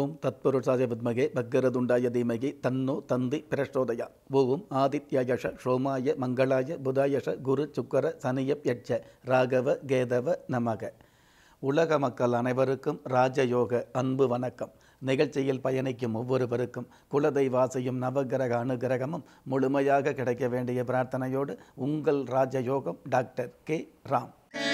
ஓம் தத்புருஷாய வித்மகே பக்கரதுண்டாய தீமகி தன்னோ தந்தி பிரச்சோதயா ஓம் ஆதித்யயஷ சோமாய மங்களாய புதாயஷ குரு சுக்கர சனியப் யட்ச ராகவ கேதவ நமக உலக மக்கள் அனைவருக்கும் ராஜயோக அன்பு வணக்கம் நிகழ்ச்சியில் பயணிக்கும் ஒவ்வொருவருக்கும் குலதெய்வாசையும் நவகிரக அனுகிரகமும் முழுமையாக கிடைக்க வேண்டிய பிரார்த்தனையோடு உங்கள் ராஜயோகம் டாக்டர் கே ராம்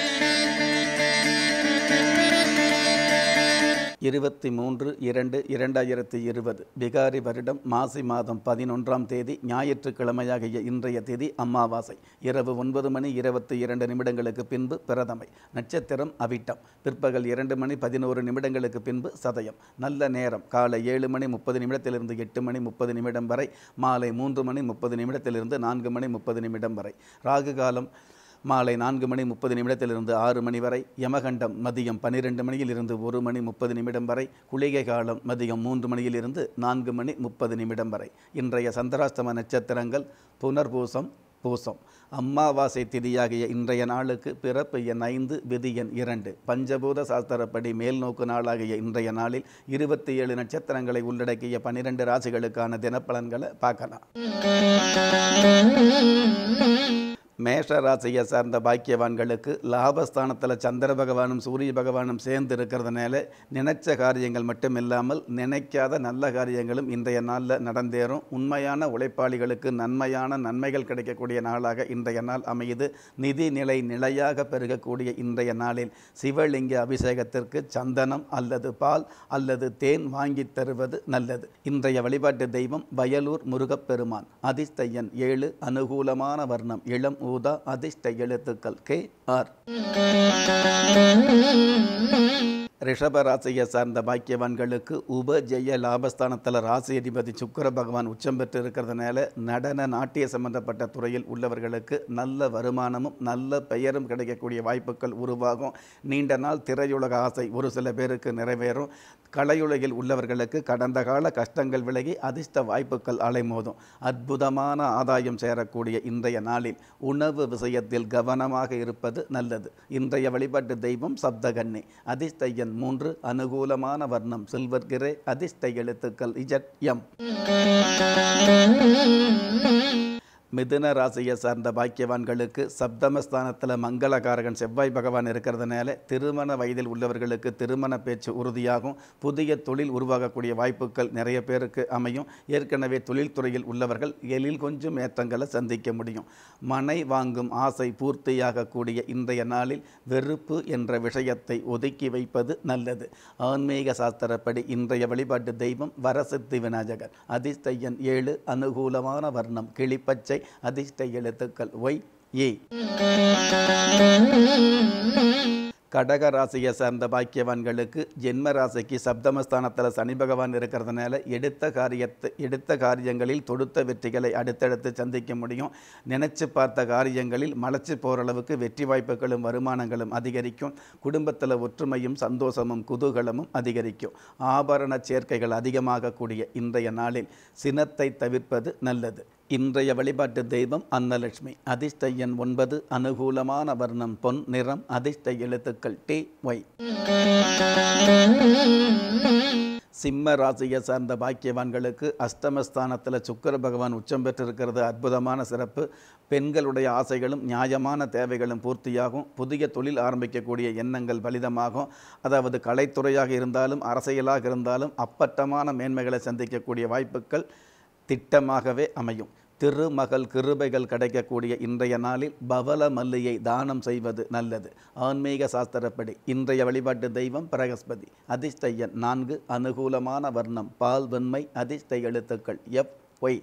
இருபத்தி மூன்று இரண்டு இரண்டாயிரத்தி இருபது பிகாரி வருடம் மாசி மாதம் பதினொன்றாம் தேதி ஞாயிற்றுக்கிழமையாகிய இன்றைய தேதி அமாவாசை இரவு ஒன்பது மணி இருபத்தி இரண்டு நிமிடங்களுக்கு பின்பு பிரதமை நட்சத்திரம் அவிட்டம் பிற்பகல் இரண்டு மணி பதினோரு நிமிடங்களுக்கு பின்பு சதயம் நல்ல நேரம் காலை ஏழு மணி முப்பது நிமிடத்திலிருந்து எட்டு மணி முப்பது நிமிடம் வரை மாலை மூன்று மணி முப்பது நிமிடத்திலிருந்து நான்கு மணி முப்பது நிமிடம் வரை ராகு காலம் மாலை நான்கு மணி முப்பது நிமிடத்திலிருந்து ஆறு மணி வரை யமகண்டம் மதியம் பன்னிரெண்டு மணியில் இருந்து ஒரு மணி முப்பது நிமிடம் வரை குளிகை காலம் மதியம் மூன்று மணியிலிருந்து நான்கு மணி முப்பது நிமிடம் வரை இன்றைய சந்திராஷ்டம நட்சத்திரங்கள் புனர்பூசம் பூசம் அம்மாவாசை திதியாகிய இன்றைய நாளுக்கு பிறப்பு எண் ஐந்து விதி எண் இரண்டு பஞ்சபூத சாஸ்திரப்படி மேல்நோக்கு நாளாகிய இன்றைய நாளில் இருபத்தி ஏழு நட்சத்திரங்களை உள்ளடக்கிய பன்னிரெண்டு ராசிகளுக்கான தினப்பலன்களை பார்க்கலாம் மேஷ ராசியை சார்ந்த பாக்கியவான்களுக்கு லாபஸ்தானத்தில் சந்திர பகவானும் சூரிய பகவானும் சேர்ந்து இருக்கிறதுனால நினைச்ச காரியங்கள் மட்டும் இல்லாமல் நினைக்காத நல்ல காரியங்களும் இன்றைய நாளில் நடந்தேறும் உண்மையான உழைப்பாளிகளுக்கு நன்மையான நன்மைகள் கிடைக்கக்கூடிய நாளாக இன்றைய நாள் அமையுது நிதி நிலை நிலையாக பெருகக்கூடிய இன்றைய நாளில் சிவலிங்க அபிஷேகத்திற்கு சந்தனம் அல்லது பால் அல்லது தேன் வாங்கி தருவது நல்லது இன்றைய வழிபாட்டு தெய்வம் வயலூர் முருகப்பெருமான் அதிர்ஷ்டயன் ஏழு அனுகூலமான வர்ணம் இளம் ஊதா அதிர்ஷ்ட எழுத்துக்கள் கே ஆர் ரிஷப ராசியை சார்ந்த பாக்கியவான்களுக்கு உபஜெய லாபஸ்தானத்தில் ராசி அதிபதி சுக்கர பகவான் உச்சம் பெற்று இருக்கிறதுனால நடன நாட்டிய சம்பந்தப்பட்ட துறையில் உள்ளவர்களுக்கு நல்ல வருமானமும் நல்ல பெயரும் கிடைக்கக்கூடிய வாய்ப்புகள் உருவாகும் நீண்ட நாள் திரையுலக ஆசை ஒரு சில பேருக்கு நிறைவேறும் கலையுலகில் உள்ளவர்களுக்கு கடந்த கால கஷ்டங்கள் விலகி அதிர்ஷ்ட வாய்ப்புகள் அலைமோதும் அற்புதமான ஆதாயம் சேரக்கூடிய இன்றைய நாளில் உணவு விஷயத்தில் கவனமாக இருப்பது நல்லது இன்றைய வழிபாட்டு தெய்வம் சப்தகன்னி அதிர்ஷ்ட எண் மூன்று அனுகூலமான வர்ணம் சில்வர் கிரே அதிர்ஷ்ட எழுத்துக்கள் இஜட் எம் மிதுன ராசியை சார்ந்த பாக்கியவான்களுக்கு சப்தமஸ்தானத்தில் மங்களகாரகன் செவ்வாய் பகவான் இருக்கிறதுனால திருமண வயதில் உள்ளவர்களுக்கு திருமண பேச்சு உறுதியாகும் புதிய தொழில் உருவாகக்கூடிய வாய்ப்புகள் நிறைய பேருக்கு அமையும் ஏற்கனவே தொழில்துறையில் உள்ளவர்கள் எழில் கொஞ்சம் ஏற்றங்களை சந்திக்க முடியும் மனை வாங்கும் ஆசை பூர்த்தியாகக்கூடிய இன்றைய நாளில் வெறுப்பு என்ற விஷயத்தை ஒதுக்கி வைப்பது நல்லது ஆன்மீக சாஸ்திரப்படி இன்றைய வழிபாட்டு தெய்வம் வரசித்தி விநாயகர் அதிர்ஷ்டயன் ஏழு அனுகூலமான வர்ணம் கிளிப்பச்சை அதிர்ஷ்ட எழுத்துக்கள் ஒய் ஏ கடக ராசியை சார்ந்த பாக்கியவான்களுக்கு ஜென்ம ராசிக்கு சப்தமஸ்தானத்தில் சனி பகவான் இருக்கிறதுனால எடுத்த காரியத்தை எடுத்த காரியங்களில் தொடுத்த வெற்றிகளை அடுத்தடுத்து சந்திக்க முடியும் நினைச்சு பார்த்த காரியங்களில் மலைச்சு போகிற அளவுக்கு வெற்றி வாய்ப்புகளும் வருமானங்களும் அதிகரிக்கும் குடும்பத்தில் ஒற்றுமையும் சந்தோஷமும் குதூகலமும் அதிகரிக்கும் ஆபரண சேர்க்கைகள் அதிகமாகக்கூடிய இன்றைய நாளில் சினத்தை தவிர்ப்பது நல்லது இன்றைய வழிபாட்டு தெய்வம் அன்னலட்சுமி அதிர்ஷ்ட எண் ஒன்பது அனுகூலமான வர்ணம் பொன் நிறம் அதிர்ஷ்ட எழுத்துக்கள் டி ஒய் சிம்ம ராசியை சார்ந்த பாக்கியவான்களுக்கு அஷ்டமஸ்தானத்தில் சுக்கர பகவான் உச்சம் பெற்றிருக்கிறது அற்புதமான சிறப்பு பெண்களுடைய ஆசைகளும் நியாயமான தேவைகளும் பூர்த்தியாகும் புதிய தொழில் ஆரம்பிக்கக்கூடிய எண்ணங்கள் பலிதமாகும் அதாவது கலைத்துறையாக இருந்தாலும் அரசியலாக இருந்தாலும் அப்பட்டமான மேன்மைகளை சந்திக்கக்கூடிய வாய்ப்புகள் திட்டமாகவே அமையும் திருமகள் கிருபைகள் கிடைக்கக்கூடிய இன்றைய நாளில் பவல மல்லியை தானம் செய்வது நல்லது ஆன்மீக சாஸ்திரப்படி இன்றைய வழிபாட்டு தெய்வம் பிரகஸ்பதி அதிர்ஷ்ட எண் நான்கு அனுகூலமான வர்ணம் பால் வெண்மை அதிர்ஷ்ட எழுத்துக்கள் எஃப் ஒய்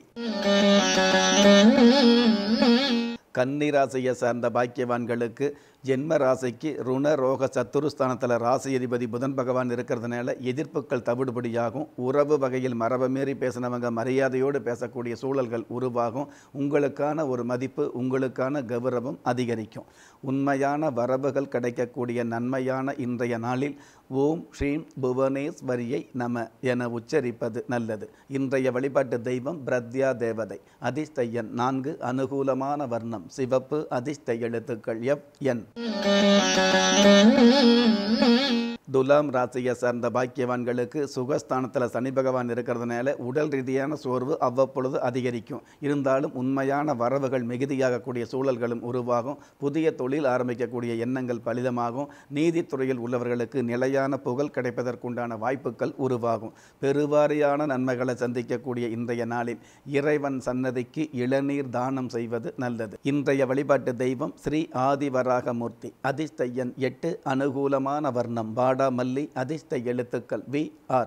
கன்னிராசியை சார்ந்த பாக்கியவான்களுக்கு ஜென்ம ராசிக்கு ருண ரோக சத்துருஸ்தானத்தில் ராசி அதிபதி புதன் பகவான் இருக்கிறதுனால எதிர்ப்புகள் தவிடுபடியாகும் உறவு வகையில் மரபை மீறி பேசினவங்க மரியாதையோடு பேசக்கூடிய சூழல்கள் உருவாகும் உங்களுக்கான ஒரு மதிப்பு உங்களுக்கான கௌரவம் அதிகரிக்கும் உண்மையான வரவுகள் கிடைக்கக்கூடிய நன்மையான இன்றைய நாளில் ஓம் ஸ்ரீம் புவனேஸ்வரியை நம என உச்சரிப்பது நல்லது இன்றைய வழிபாட்டு தெய்வம் பிரத்யா தேவதை அதிர்ஷ்ட எண் நான்கு அனுகூலமான வர்ணம் சிவப்பு அதிர்ஷ்ட எழுத்துக்கள் எஃப் என் துலாம் ராசியை சார்ந்த பாக்கியவான்களுக்கு சுகஸ்தானத்தில் சனி பகவான் இருக்கிறதுனால உடல் ரீதியான சோர்வு அவ்வப்பொழுது அதிகரிக்கும் இருந்தாலும் உண்மையான வரவுகள் மிகுதியாகக்கூடிய சூழல்களும் உருவாகும் புதிய தொழில் ஆரம்பிக்கக்கூடிய எண்ணங்கள் பலிதமாகும் நீதித்துறையில் உள்ளவர்களுக்கு நிலையான புகழ் கிடைப்பதற்குண்டான வாய்ப்புகள் உருவாகும் பெருவாரியான நன்மைகளை சந்திக்கக்கூடிய இன்றைய நாளில் இறைவன் சன்னதிக்கு இளநீர் தானம் செய்வது நல்லது இன்றைய வழிபாட்டு தெய்வம் ஸ்ரீ ஆதிவராகமூர்த்தி அதிர்ஷ்ட எண் எட்டு அனுகூலமான வர்ணம் பாடா மல்லி அதிர்ஷ்ட எழுத்துக்கள் வி ஆர்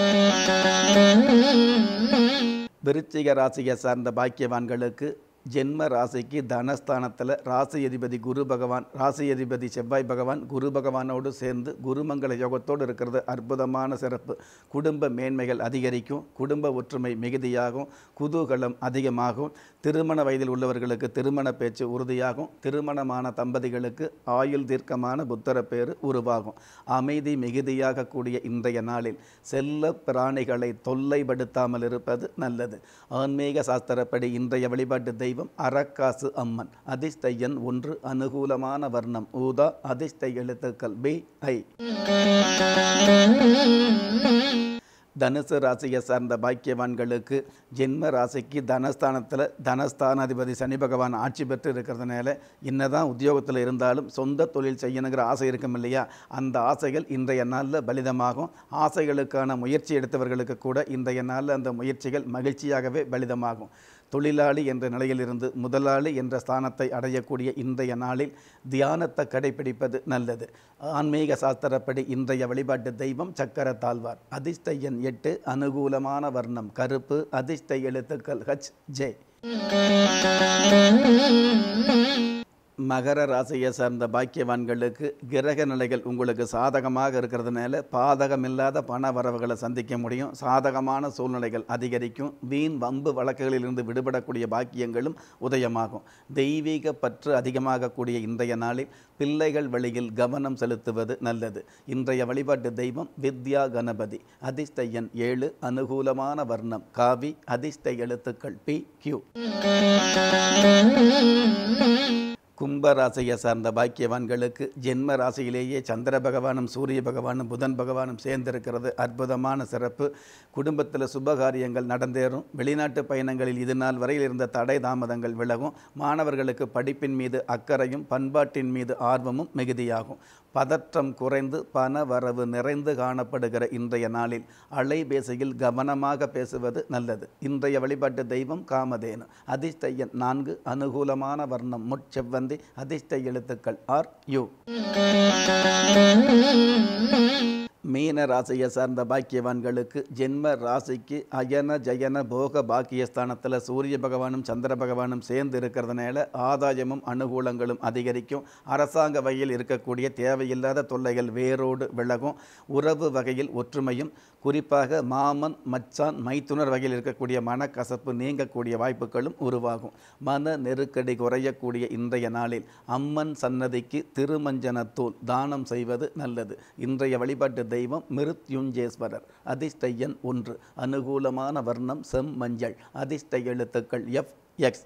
விருச்சிக ராசியை சார்ந்த பாக்கியவான்களுக்கு ஜென்ம ராசிக்கு தனஸ்தானத்தில் ராசி அதிபதி குரு பகவான் ராசி அதிபதி செவ்வாய் பகவான் குரு பகவானோடு சேர்ந்து குருமங்கள யோகத்தோடு இருக்கிறது அற்புதமான சிறப்பு குடும்ப மேன்மைகள் அதிகரிக்கும் குடும்ப ஒற்றுமை மிகுதியாகும் குதூகலம் அதிகமாகும் திருமண வயதில் உள்ளவர்களுக்கு திருமண பேச்சு உறுதியாகும் திருமணமான தம்பதிகளுக்கு ஆயுள் தீர்க்கமான புத்தர பேறு உருவாகும் அமைதி மிகுதியாக கூடிய இன்றைய நாளில் செல்ல பிராணிகளை தொல்லைப்படுத்தாமல் இருப்பது நல்லது ஆன்மீக சாஸ்திரப்படி இன்றைய வழிபாட்டு தெய்வம் அரக்காசு அம்மன் அதிர்ஷ்ட எண் ஒன்று அனுகூலமான வர்ணம் ஊதா அதிர்ஷ்ட எழுத்துக்கள் பி ஐ தனுசு ராசியை சார்ந்த பாக்கியவான்களுக்கு ஜென்ம ராசிக்கு தனஸ்தானத்தில் தனஸ்தானாதிபதி சனி பகவான் ஆட்சி பெற்று இருக்கிறதுனால என்னதான் உத்தியோகத்தில் இருந்தாலும் சொந்த தொழில் செய்யணுங்கிற ஆசை இருக்கும் இல்லையா அந்த ஆசைகள் இன்றைய நாளில் பலிதமாகும் ஆசைகளுக்கான முயற்சி எடுத்தவர்களுக்கு கூட இன்றைய நாளில் அந்த முயற்சிகள் மகிழ்ச்சியாகவே பலிதமாகும் தொழிலாளி என்ற நிலையிலிருந்து முதலாளி என்ற ஸ்தானத்தை அடையக்கூடிய இன்றைய நாளில் தியானத்தை கடைபிடிப்பது நல்லது ஆன்மீக சாஸ்திரப்படி இன்றைய வழிபாட்டு தெய்வம் சக்கர தாழ்வார் அதிர்ஷ்ட எண் எட்டு அனுகூலமான வர்ணம் கருப்பு அதிர்ஷ்ட எழுத்துக்கள் ஹச் ஜே மகர ராசியை சார்ந்த பாக்கியவான்களுக்கு கிரக நிலைகள் உங்களுக்கு சாதகமாக இருக்கிறதுனால பாதகமில்லாத பண வரவுகளை சந்திக்க முடியும் சாதகமான சூழ்நிலைகள் அதிகரிக்கும் வீண் வம்பு வழக்குகளிலிருந்து விடுபடக்கூடிய பாக்கியங்களும் உதயமாகும் தெய்வீக பற்று அதிகமாகக்கூடிய இன்றைய நாளில் பிள்ளைகள் வழியில் கவனம் செலுத்துவது நல்லது இன்றைய வழிபாட்டு தெய்வம் வித்யா கணபதி அதிர்ஷ்ட எண் ஏழு அனுகூலமான வர்ணம் காவி அதிர்ஷ்ட எழுத்துக்கள் பி கியூ கும்ப ராசியை சார்ந்த பாக்கியவான்களுக்கு ஜென்ம ராசியிலேயே சந்திர பகவானும் சூரிய பகவானும் புதன் பகவானும் சேர்ந்திருக்கிறது அற்புதமான சிறப்பு குடும்பத்தில் சுபகாரியங்கள் நடந்தேறும் வெளிநாட்டு பயணங்களில் இது நாள் வரையில் இருந்த தடை தாமதங்கள் விலகும் மாணவர்களுக்கு படிப்பின் மீது அக்கறையும் பண்பாட்டின் மீது ஆர்வமும் மிகுதியாகும் பதற்றம் குறைந்து பண வரவு நிறைந்து காணப்படுகிற இன்றைய நாளில் அலைபேசியில் கவனமாக பேசுவது நல்லது இன்றைய வழிபாட்டு தெய்வம் காமதேனு அதிர்ஷ்ட எண் நான்கு அனுகூலமான வர்ணம் முட்செவ்வந்தி அதிர்ஷ்ட எழுத்துக்கள் ஆர் யூ மீன ராசியை சார்ந்த பாக்கியவான்களுக்கு ஜென்ம ராசிக்கு அயன ஜயன போக பாக்கியஸ்தானத்தில் சூரிய பகவானும் சந்திர பகவானும் சேர்ந்து இருக்கிறதுனால ஆதாயமும் அனுகூலங்களும் அதிகரிக்கும் அரசாங்க வகையில் இருக்கக்கூடிய தேவையில்லாத தொல்லைகள் வேரோடு விலகும் உறவு வகையில் ஒற்றுமையும் குறிப்பாக மாமன் மச்சான் மைத்துனர் வகையில் இருக்கக்கூடிய மனக்கசப்பு நீங்கக்கூடிய வாய்ப்புகளும் உருவாகும் மன நெருக்கடி குறையக்கூடிய இன்றைய நாளில் அம்மன் சன்னதிக்கு திருமஞ்சனத்தூள் தானம் செய்வது நல்லது இன்றைய வழிபாட்டு தெய்வம் மிருத்யுஞ்சேஸ்வரர் அதிர்ஷ்ட எண் ஒன்று அனுகூலமான வர்ணம் செம் மஞ்சள் அதிர்ஷ்ட எழுத்துக்கள் எஃப் எக்ஸ்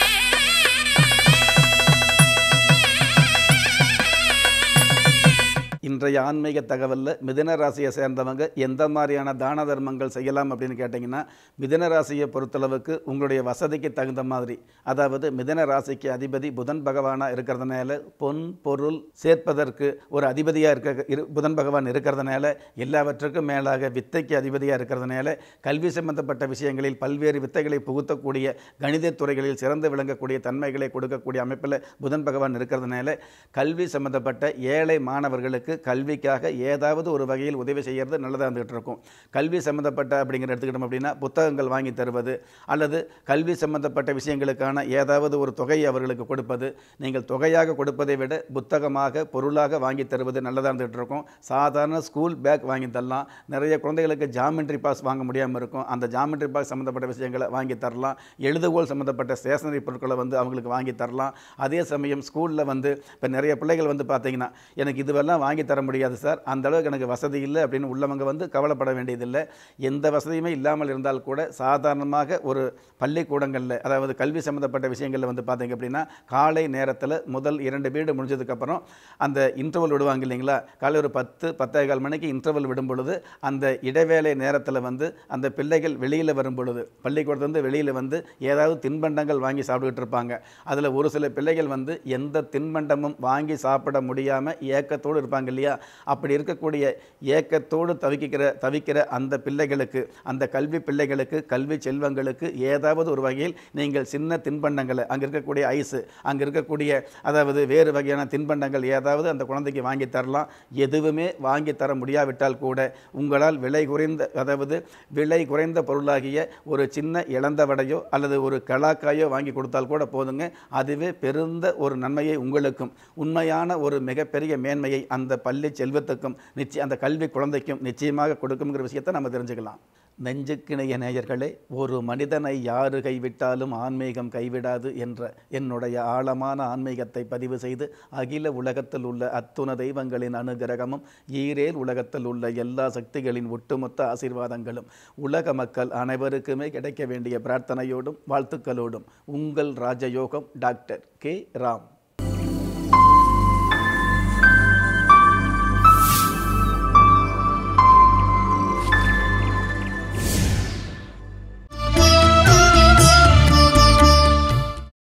இன்றைய ஆன்மீக தகவலில் மிதுன ராசியை சேர்ந்தவங்க எந்த மாதிரியான தான தர்மங்கள் செய்யலாம் அப்படின்னு கேட்டிங்கன்னா மிதுன ராசியை பொறுத்தளவுக்கு உங்களுடைய வசதிக்கு தகுந்த மாதிரி அதாவது மிதுன ராசிக்கு அதிபதி புதன் பகவானாக இருக்கிறதுனால பொன் பொருள் சேர்ப்பதற்கு ஒரு அதிபதியாக இருக்க இரு புதன் பகவான் இருக்கிறதுனால எல்லாவற்றுக்கும் மேலாக வித்தைக்கு அதிபதியாக இருக்கிறதுனால கல்வி சம்பந்தப்பட்ட விஷயங்களில் பல்வேறு வித்தைகளை புகுத்தக்கூடிய கணிதத் துறைகளில் சிறந்து விளங்கக்கூடிய தன்மைகளை கொடுக்கக்கூடிய அமைப்பில் புதன் பகவான் இருக்கிறதுனால கல்வி சம்பந்தப்பட்ட ஏழை மாணவர்களுக்கு கல்விக்காக ஏதாவது ஒரு வகையில் உதவி செய்கிறது நல்லதாக இருந்துகிட்டு இருக்கும் கல்வி சம்மந்தப்பட்ட அப்படிங்கிற எடுத்துக்கிட்டோம் அப்படின்னா புத்தகங்கள் வாங்கி தருவது அல்லது கல்வி சம்பந்தப்பட்ட விஷயங்களுக்கான ஏதாவது ஒரு தொகையை அவர்களுக்கு கொடுப்பது நீங்கள் தொகையாக கொடுப்பதை விட புத்தகமாக பொருளாக வாங்கி தருவது நல்லதாக இருந்துகிட்டு இருக்கும் சாதாரண ஸ்கூல் பேக் வாங்கி தரலாம் நிறைய குழந்தைகளுக்கு ஜாமெண்ட்ரி பாஸ் வாங்க முடியாமல் இருக்கும் அந்த ஜாமெண்ட்ரி பாஸ் சம்மந்தப்பட்ட விஷயங்களை வாங்கி தரலாம் எழுதுகோல் சம்மந்தப்பட்ட ஸ்டேஷனரி பொருட்களை வந்து அவங்களுக்கு வாங்கி தரலாம் அதே சமயம் ஸ்கூலில் வந்து இப்போ நிறைய பிள்ளைகள் வந்து பார்த்தீங்கன்னா எனக்கு இதுவெல்லாம் வாங்கி தர முடியாது சார் அந்த அளவுக்கு எனக்கு வசதி இல்லை அப்படின்னு உள்ளவங்க வந்து கவலைப்பட வேண்டியதில்லை எந்த வசதியுமே இல்லாமல் இருந்தால் கூட சாதாரணமாக ஒரு பள்ளிக்கூடங்களில் அதாவது கல்வி சம்மந்தப்பட்ட விஷயங்களில் வந்து பார்த்தீங்க அப்படின்னா காலை நேரத்தில் முதல் இரண்டு பீரியடு முடிஞ்சதுக்கப்புறம் அந்த இன்டர்வல் விடுவாங்க இல்லைங்களா காலை ஒரு பத்து பத்தே கால் மணிக்கு இன்டர்வல் விடும் பொழுது அந்த இடைவேளை நேரத்தில் வந்து அந்த பிள்ளைகள் வெளியில் வரும் பொழுது பள்ளிக்கூடத்துலேருந்து வெளியில் வந்து ஏதாவது தின்பண்டங்கள் வாங்கி சாப்பிட்டுக்கிட்டு இருப்பாங்க அதில் ஒரு சில பிள்ளைகள் வந்து எந்த தின்பண்டமும் வாங்கி சாப்பிட முடியாமல் ஏக்கத்தோடு இருப்பாங்க இல்லையா அப்படி இருக்கக்கூடிய ஏக்கத்தோடு தவிக்கிற தவிக்கிற அந்த பிள்ளைகளுக்கு அந்த கல்வி பிள்ளைகளுக்கு கல்வி செல்வங்களுக்கு ஏதாவது ஒரு வகையில் நீங்கள் சின்ன தின்பண்டங்களை அங்கே இருக்கக்கூடிய ஐஸு அங்கே இருக்கக்கூடிய அதாவது வேறு வகையான தின்பண்டங்கள் ஏதாவது அந்த குழந்தைக்கு வாங்கி தரலாம் எதுவுமே வாங்கி தர முடியாவிட்டால் கூட உங்களால் விலை குறைந்த அதாவது விலை குறைந்த பொருளாகிய ஒரு சின்ன இழந்த வடையோ அல்லது ஒரு கலாக்காயோ வாங்கி கொடுத்தால் கூட போதுங்க அதுவே பெருந்த ஒரு நன்மையை உங்களுக்கும் உண்மையான ஒரு மிகப்பெரிய மேன்மையை அந்த பள்ளி செல்வத்துக்கும் நிச்சயம் அந்த கல்வி குழந்தைக்கும் நிச்சயமாக கொடுக்குங்கிற விஷயத்தை நம்ம தெரிஞ்சுக்கலாம் நெஞ்சுக்கிணைய நேயர்களே ஒரு மனிதனை யாரு கைவிட்டாலும் ஆன்மீகம் கைவிடாது என்ற என்னுடைய ஆழமான ஆன்மீகத்தை பதிவு செய்து அகில உலகத்தில் உள்ள அத்துண தெய்வங்களின் அனுகிரகமும் ஈரேல் உலகத்தில் உள்ள எல்லா சக்திகளின் ஒட்டுமொத்த ஆசீர்வாதங்களும் உலக மக்கள் அனைவருக்குமே கிடைக்க வேண்டிய பிரார்த்தனையோடும் வாழ்த்துக்களோடும் உங்கள் ராஜயோகம் டாக்டர் கே ராம்